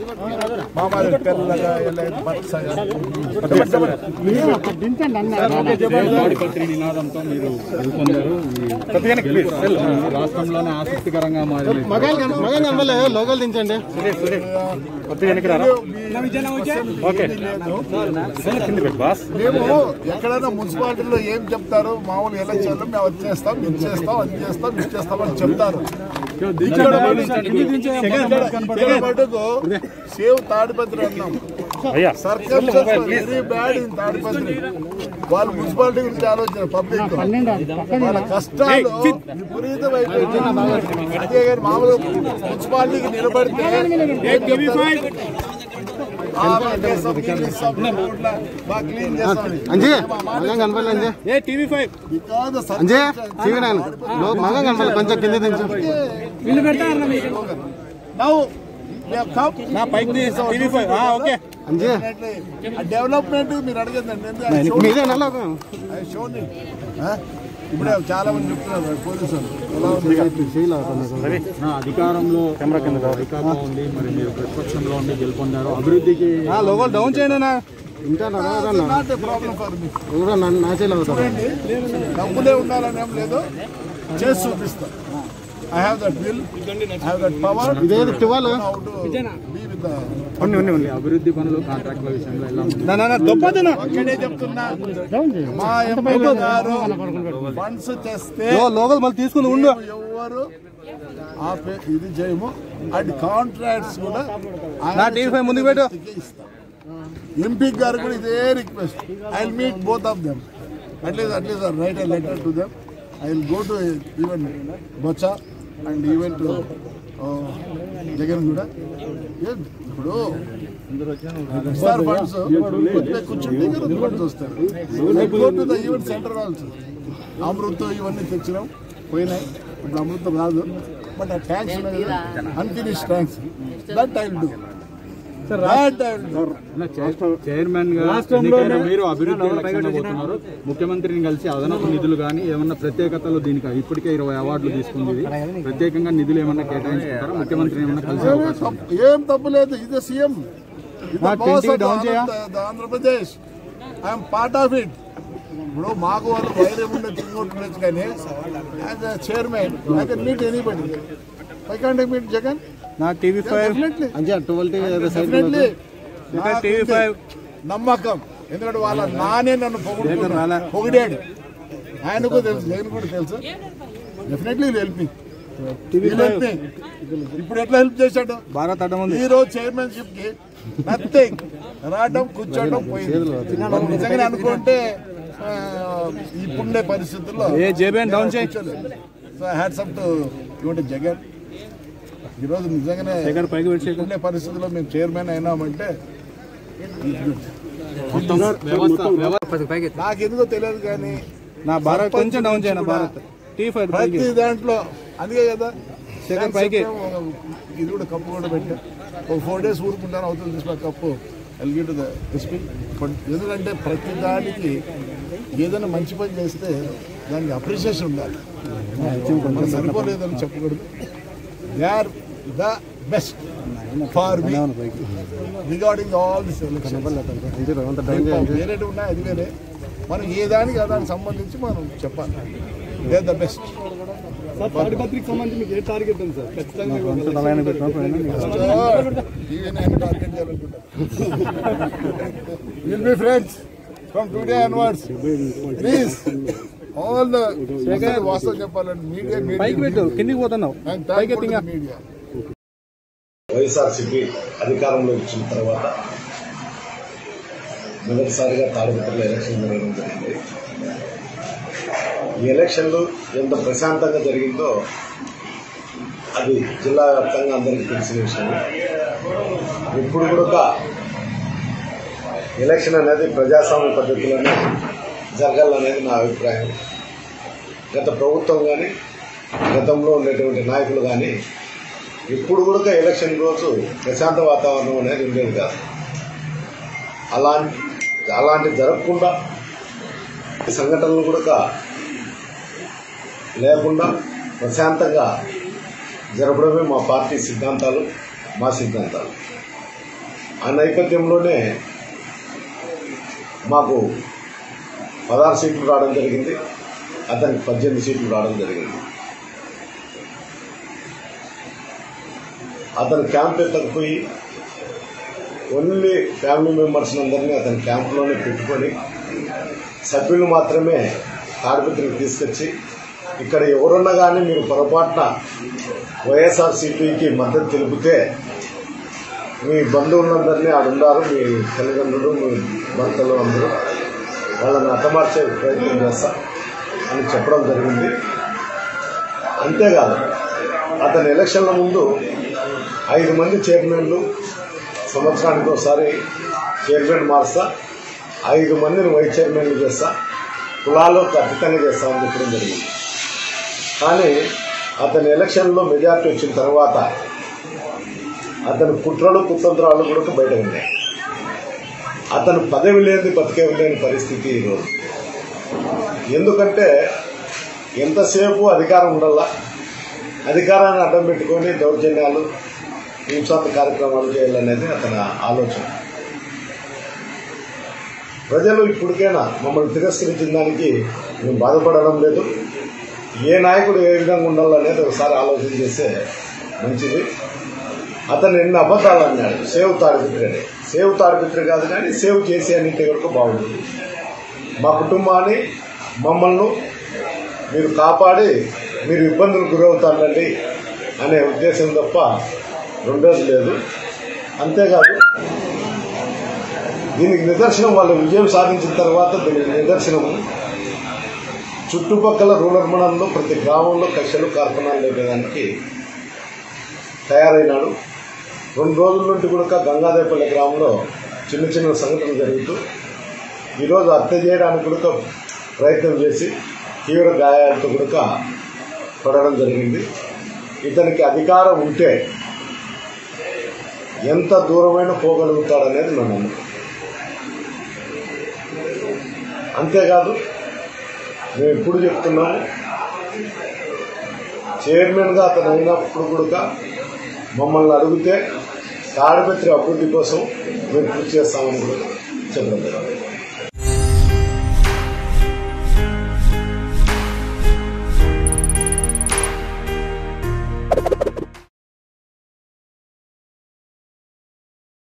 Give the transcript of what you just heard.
మామూలు తెల్లగా ఎలా పచ్చగా తాడిపత్రి నినాదంతో మీరు గెలుపొందారు ఈ రాష్ట్రంలోనే ఆసక్తికరంగా మారింది లోకల్ దించండి మేము ఎక్కడైనా మున్సిపాలిటీలో ఏం చెప్తారు మామూలు ఎలక్షన్లో మేము అది చేస్తాం ఇది చేస్తాం అది చేస్తాం ఇది చేస్తాం అని చెప్తారు ఇక్కడ మటుకు- ఇక్కడ మటుకు సేవ్ తాడిపత్రి అన్నాం circle very bad in Tadipatri వాళ్ళు మున్సిపాలిటీ గురించి ఆలోచన పబ్లిక్ వాళ్ళ కష్టాలు విపరీతమైపోయింది అదే కానీ మామూలు మున్సిపాలిటీకి నిలబడితే ఏం చెప్తారు? ఆ, బాగా చేస్తాం, నీళ్ళు ఇస్తాం, రోడ్ల బాగా క్లీన్ చేస్తాం అని. అంజీ మగం కనపడలే Anji Because the Anji circumstances TV nine లో- మగం కనపడలే కొంచెం కింద దించు Now, we have come. నా పైకి ఓకే అంజీ డెవలప్మెంట్ మీరు అడిగిందండి మీదే నెల ఇప్పుడే చాలా మంది చెప్తున్నారు పోలీసులు ఎలా ఉంది నా అధికారంలో వైకాపా ఉంది మరి మీరు ప్రతిపక్షంలో ఉండి గెలుపొందారు అభివృద్ధికి లోకల్ డౌన్ చేయండి అన్న ఇంకా నాట్ ప్రాబ్లం ఫర్ మీ ఎవరో నన్ను నా చేయాలి అవుతారు డబ్బులే ఉండాలని ఏం లేదు చేసి చూపిస్తా I have that will I have that power ఇదేది twelve how to be with the ఉన్ని ఉన్ని ఉన్ని అభివృద్ధి పనులు కాంట్రాక్టుల విషయంలో ఎలా ఉంది దొబ్బదిన ఒక్కడే చెప్తున్నా మా ఎమ్మెల్యే గారు ఫండ్స్ తెస్తే లోకల్ మళ్ళీ తీసుకుని ఉండు మేము ఎవరు ఆపే ఇది చేయము అండ్ కాంట్రాక్ట్స్ కూడా నా టీవీ ఫైవ్ ముందుకు పెట్టు. ఎంపీ గారు కూడా ఇదే request I will meet both of them at least at least write a letter to them I will go to even Botcha and even to Jagan కూడా ఏ, ఇప్పుడు ఇస్తారు ఫండ్స్ కొద్దిగా కూర్చుంటే ఫండ్స్ వస్తారు go to the event centre also Amrut ఇవన్నీ తెచ్చినాం పోయినాయి ఇప్పుడు అమృతం రాదు బట్ ఆ ట్యాంక్స్ ఉన్నాయి కదా unfinish tanks that I will do that I will do అన్న, చైర్- చైర్మన్ గా ఎన్నికైన మీరు అభివృద్ధి లక్ష్యంగా పోతున్నారు ముఖ్యమంత్రిని కలిసి అదనపు నిధులు కానీ ఏమన్నా ప్రత్యేకతలు దీనికి ఇప్పటికే ఇరవై అవార్డులు తీసుకుంది ఇది. ప్రత్యేకంగా నిధులు ఏమన్నా కేటాయించుకుంటారా ముఖ్యమంత్రిని ఏమన్నా కలిసే అవకాశం ఉందా? ఏం తప్పు లేదు ఇది CM Andhra Pradesh I'm part of it ఇప్పుడు మాకు వాళ్ళు వైరం ఉండే తింగొట్టు కానీ as chairman I can meet anybody I can't meet Jagan నా TV five definitely Anji twelve side definitely TV five నమ్మకం ఎందుకంటే వాళ్ళ నానే నన్ను పొగుడుతున్నాడు పొగిడాడు ఆయనకు తెలుసు నేను కూడా తెలుసు డెఫినెట్లీ హెల్ప్ ఇప్పుడు ఎట్లా హెల్ప్ చేశాడు భారత్ అడ్డం ఉంది ఈ రోజు చైర్మన్షిప్ కి నథింగ్ రావడం కూర్చోవడం పోయింది మరి నిజంగానే అనుకుంటే ఆ, ఇప్పుడుండే పరిస్థితుల్లో ఏ జేబీఎన్ డౌన్ చేయి సో హ్యాట్స్ అప్ టు ఇవ్వండి జగన్ ఈరోజు నిజంగానే శేఖర్ పైకి పెట్టి శేఖర్ ఉండే పరిస్థితుల్లో మేము చైర్మన్ అయినామంటే నాకు ఎందుకో తెలియదు కానీ నా భారత్ కొంచెం డౌన్ చేయను భారత్ టీవీ ఫైవ్ పైకి ప్రతి దాంట్లో అందుకే కదా శేఖర్ పైకి. ఇది కూడా కప్పు కూడా పెట్టా ఒక ఫోర్ డేస్ ఊరుకుంటాను అవుతుంది తీసుకున్న కప్పు ఎల్గిట్ ద ఎస్పీ ఎందుకంటే ప్రతి దానికి ఏదైనా మంచి పని చేస్తే దానికి అప్రిషియేషన్ ఉండాలి మనం సరిపోలేదని చెప్పకూడదు they are the best for me regarding all this election వేరే ఉన్నాయి అది వేరే మనం ఏ దానికి ఆ దానికి సంబంధించి మనం చెప్పాలి దే ద బెస్ట్ తాడిపత్రికి సంబంధించి మీకు ఏ టార్గెట్ ఉంది సార్ ఖచ్చితంగా will be friends from today onwards please all the వాస్తవం చెప్పాలంటే మీడియా పైకి పెట్టు కిందికి పోతున్నావు పైకి ఎత్తింగా మీడియా వైఎస్ఆర్సీపీ అధికారంలో వచ్చిన తర్వాత మొదటిసారిగా తాడిపత్రిలో ఎలక్షన్ జరగడం జరిగింది ఈ ఎలక్షన్లు ఎంత ప్రశాంతంగా జరిగిందో అది జిల్లా వ్యాప్తంగా అందరికీ తెలిసిన విషయం ఇప్పుడు కూడా ఒక ఎలక్షన్ అనేది ప్రజాస్వామ్య పద్ధతిలోనే జరగాలనేది నా అభిప్రాయం గత ప్రభుత్వం కానీ గతంలో ఉండేటువంటి నాయకులు కానీ ఇప్పుడు కూడా ఎలక్షన్ రోజు ప్రశాంత వాతావరణం అనేది ఉండేది కాదు అలాంటి అలాంటి జరగకుండా ఈ సంఘటనలు కూడా లేకుండా ప్రశాంతంగా జరపడమే మా పార్టీ సిద్ధాంతాలు మా సిద్ధాంతాలు ఆ నేపథ్యంలోనే మాకు పదహారు సీట్లు రావడం జరిగింది అతనికి పద్దెనిమిది సీట్లు రావడం జరిగింది అతను క్యాంప్ ఎత్తకపోయి ఓన్లీ ఫ్యామిలీ మెంబర్స్ అందరినీ అతని క్యాంపులోనే పెట్టుకొని సభ్యులు మాత్రమే తాడిపత్రికి తీసుకొచ్చి ఇక్కడ ఎవరున్నా కానీ మీరు పొరపాటున వైఎస్ఆర్సీపీకి మద్దతు తెలిపితే మీ బంధువులందరినీ ఆడున్నారు మీ తల్లిదండ్రులు మీ భర్తలు అందరూ వాళ్ళని అతమార్చే ప్రయత్నం చేస్తా అని చెప్పడం జరిగింది అంతేకాదు అతని ఎలక్షన్ల ముందు ఐదు మంది చైర్మన్లు సంవత్సరానికి ఒకసారి చైర్మన్ మారుస్తా ఐదు మందిని వైస్ చైర్మన్లు చేస్తా కులాలు ఖచ్చితంగా చేస్తామని చెప్పడం జరిగింది కానీ అతని ఎలక్షన్లో మెజార్టీ వచ్చిన తర్వాత అతని కుట్రలు కుతంత్రాలు కూడా బయట ఉన్నాయి అతను పదవి లేని బతికే లేని పరిస్థితి ఈరోజు ఎందుకంటే ఎంతసేపు అధికారం ఉండాలా అధికారాన్ని అడ్డం పెట్టుకొని దౌర్జన్యాలు హింసాత్మక కార్యక్రమాలు చేయాలనేది అతని ఆలోచన ప్రజలు ఇప్పటికైనా మమ్మల్ని తిరస్కరించిన దానికి మేము బాధపడడం లేదు ఏ నాయకుడు ఏ విధంగా ఉండాలనేది ఒకసారి ఆలోచన చేస్తే మంచిది అతను ఎన్ని అబద్ధాలు అన్నాడు సేవ్ తాడిపిత్రి అని సేవ్ తాడిపిత్రి కాదు కానీ సేవ్ చేసి అన్నింటి వరకు బాగుంటుంది మా కుటుంబాన్ని మమ్మల్ని మీరు కాపాడి మీరు ఇబ్బందులకు గురవుతానండి అనే ఉద్దేశం తప్ప రెండోది లేదు అంతేకాదు దీనికి నిదర్శనం వాళ్ళు విజయం సాధించిన తర్వాత దీనికి నిదర్శనము చుట్టుపక్కల రూరల్ మండలంలో ప్రతి గ్రామంలో కక్షలు కార్ఖానాలు లేపేదానికి తయారైనాడు రెండు రోజుల నుండి కూడా గంగాదేపల్లి గ్రామంలో చిన్న చిన్న సంఘటనలు జరుగుతూ ఈరోజు హత్య చేయడానికి కూడా ప్రయత్నం చేసి తీవ్ర గాయాలతో కూడా పడడం జరిగింది ఇతనికి అధికారం ఉంటే ఎంత దూరమైన పోగలుగుతాడనేది నా నమ్మకం అంతేకాదు మేము ఎప్పుడు చెప్తున్నాము చైర్మన్గా అతను అయినప్పుడు కూడా మమ్మల్ని అడిగితే తాడిపత్రి అభివృద్ధి కోసం మేము కృషి చేస్తామని కూడా చెప్పడం జరిగింది